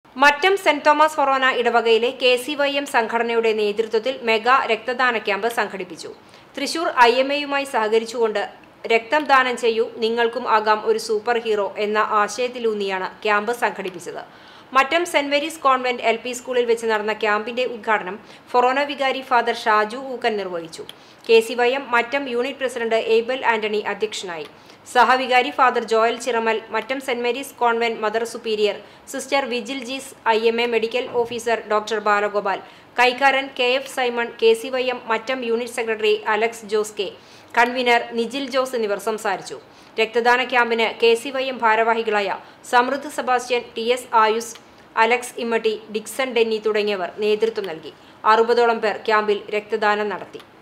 Mattam saint Thomas ഫൊറോന ഇടവകയിലെ K C Y M സംഘടനയുടെ നേതൃത്വത്തിൽ മെഗാ രക്തദാന ക്യാമ്പ് സംഘടിപ്പിച്ചു തൃശൂർ ഐ എം എയുമായി സഹകരിച്ചുകൊണ്ട് രക്തം ദാനം ചെയ്യൂ നിങ്ങൾക്കും ആകാം ഒരു സൂപ്പർ ഹീറോ എന്ന ആശയത്തിലൂന്നിയാണ് ക്യാമ്പ് സംഘടിപ്പിച്ചത് Mattam Saint Mary's convent L P സ്കൂളിൽ വെച്ച് നടന്ന ക്യാമ്പിന്റെ ഉദ്ഘാടനം ഫൊറോന വികാരി ഫാദർ ഷാജു ഊക്കൻ നിർവഹിച്ചു K C Y M Mattam unit president Abel Antony അധ്യക്ഷനായി സഹവികാരി Father Joel Chiramel Mattam Saint Mary's convent mother superior sister Vigil Jees I M A medical officer doctor Balagopal കൈക്കാരൻ K F Simon K C Y M Mattam unit secretary Alex Jose K convener Nijil Jose എന്നിവർ സംസാരിച്ചു രക്തദാന ക്യാമ്പിന് കെ സി വൈ എം ഭാരവാഹികളായ Samridh Sebastian T S Ayush Alex Immatty Dixon Denny തുടങ്ങിയവർ നേതൃത്വം നൽകി അറുപതോളം പേർ ക്യാമ്പിൽ രക്തദാനം നടത്തി